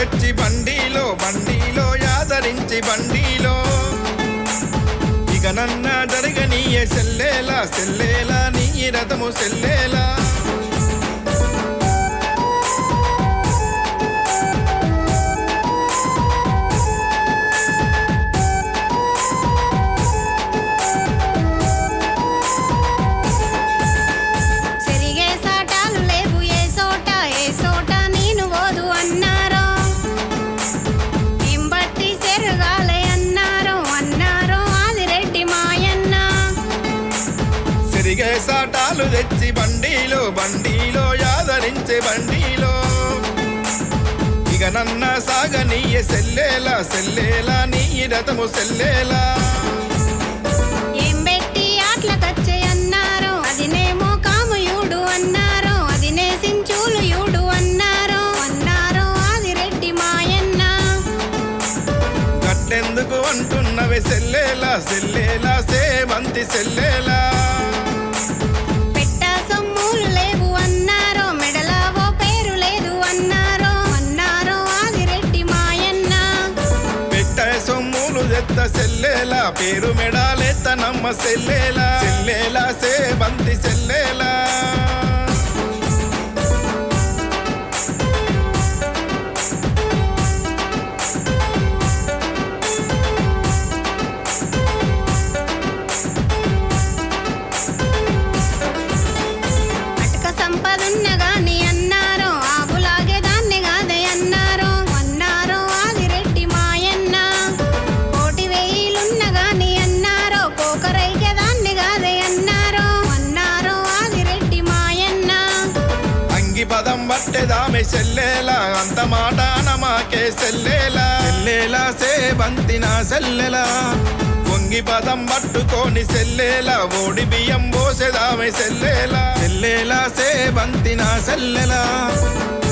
తెచ్చి బండిలో బండిలో యాదరించి బండిలో ఇక నన్న జరగనీయ సెల్లేలా సెల్లేలా నీ రథము సెల్లేలా సెరిగే సాటాలు లేవు ఏ సోట ఏ సోట నేను ఓదు అన్నారో ఇంబట్టి సెరగాలే అన్నారో అన్నారో ఆదిరెడ్డి మాయన్న సిరిగే సాటాలు తెచ్చి బండిలో బండిలో యాదరించే బండిలో ఇక నన్న సాగనీయ సెల్లేలా సెల్లేలా నీ రథము సెల్లేలా ఏం పెట్టి ఆట్లకచ్చే అన్నారో అదినేమో కామయుడు అన్నారో అదినే సించులు యుడు అన్నారో అన్నారో ఆదిరెడ్డి మాయన్న గట్లెందుకు అంటున్నవి సెల్లేలా సెల్లేలా సేవంతి సెల్లేలా పెట్ట సొమ్ములు లేవు అన్నారో మెడలావో పేరు లేదు అన్నారో అన్నారో ఆదిరెడ్డి మాయన్న పెట్ట సొమ్ములు ఎత్త సెల్లేలా పేరు మెడాలెత్త నమ్మ సెల్లేలా సెల్లేలా సేవంతి సెల్లేలా అటక సంపదున్న గాని అన్నారో ఆవులాగే దాన్ని కాదే అన్నారో అన్నారో ఆదిరెడ్డి మాయన్న కోటి వేయిలున్న గాని అన్నారో కోకరైకే దాన్ని కాదే అన్నారో అన్నారో ఆదిరెడ్డి మాయన్న అంగి పదం పట్టెదామె సెల్లేలా అంత మాట నమాకే సెల్లేలా సెల్లేలా సేవంతిన సెల్లెలా వంగి పదం పట్టుకొని సెల్లేలా ఓడి బియ్యం పోసేదామె సెల్లేలా సెల్లేలా సేవంతిన సెల్లెలా